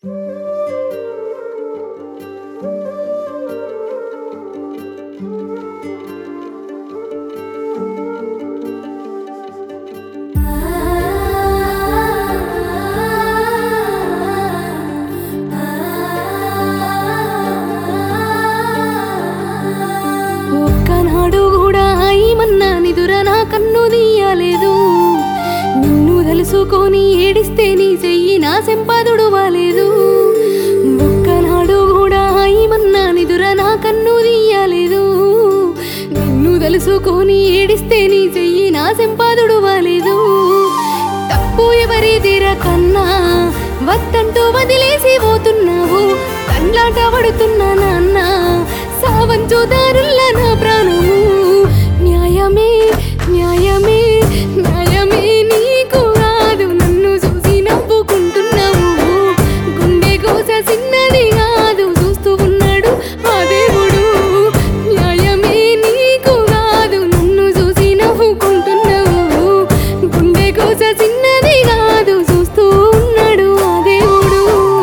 ఒక్కనాడు కూడా ఏమన్నా నిదుర నా కన్ను తీయలేదు నిన్ను తెలుసుకొని ఏడిస్తే నీ చెయ్యి నా సెంపాదుడు వాలేదు ఒక్కనాడు కూడా ఏమన్నా నిదుర నా కన్ను తీయలేదు నిన్ను తెలుసుకొని ఏడిస్తే నీ చెయ్యి నా సెంపాదుడు వాలేదు తప్పు ఎవరిదిర కన్నా వద్దంటూ వదిలేసి పోతున్నావు కండ్లాట పడుతున్నా నాన్న సావంచు దారుల్లా నా ప్రాణము న్యాయమే న్యాయమే న్యాయమే నీకు కాదు నన్ను చూసి నవ్వుకుంటున్నావు గుండె కోస చిన్నది కాదు చూస్తూ ఉన్నాడు ఆ దేవుడు న్యాయమే నీకు కాదు నన్ను చూసి నవ్వుకుంటున్నావు గుండె కోస చిన్నది కాదు చూస్తూ ఉన్నాడు ఆ దేవుడు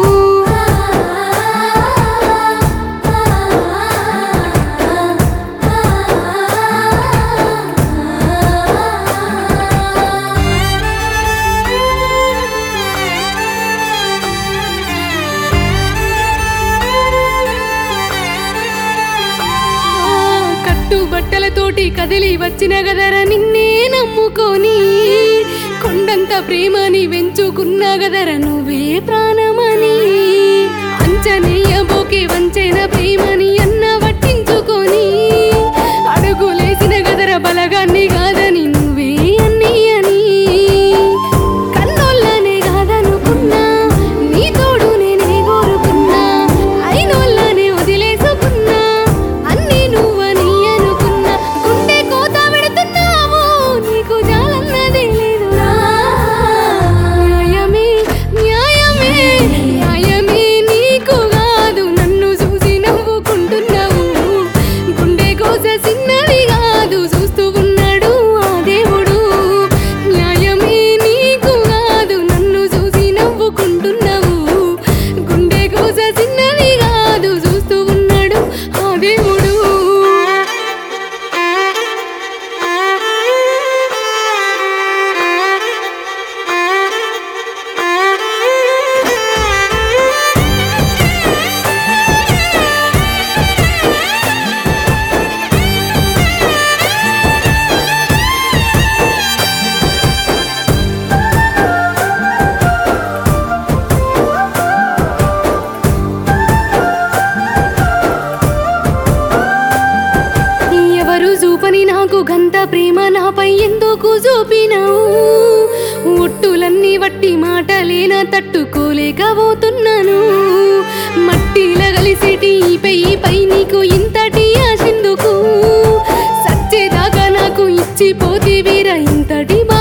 కట్టు బట్టలతోటి కదిలి వచ్చిన గదర నిన్నే నమ్ముకొని కొండంత ప్రేమని వెంచుకున్న గదర నువ్వే ప్రాణమని అంచనేయబోకే వంచైన ప్రేమని అన్న పట్టించుకొని అడుగులేసిన గదర బలగాన్ని కాదని నువ్వే అన్ని అని కన్నోళ్ళనే కాదనుకున్నా నీ తోడు నేనే కోరుకున్నా అయినోళ్ళనే వదిలేసుకున్నా అన్ని నువ్వని అనుకున్నా గుండె కోత పెడుతున్నావు నీకు జాలన్నదే లేదురా న్యాయమే న్యాయమే న్యాయమే నీకు కాదు నన్ను చూసి నవ్వుకుంటున్నావు గుండె కోస చిన్నది కాదు చూస్తూ ఉన్నాడు ఆ దేవుడు న్యాయమే నీకు కాదు నన్ను చూసి నవ్వుకుంటున్నావు గుండె కోస చిన్నది కాదు చూస్తూ ఉన్నాడు ఆ దేవుడు ఎవరు చూపని నాకు గంత ప్రేమ నాపై ఎందుకు చూపినావు ఒట్టులన్నీ వట్టి మాటలేనా తట్టుకోలేకపోతున్నాను మట్టిల కలిసేటి ఈ పై పై నీకు ఇంతటి ఆశెందుకు సచ్చేదాకా నాకు ఇచ్చిపోతే వీర ఇంతటి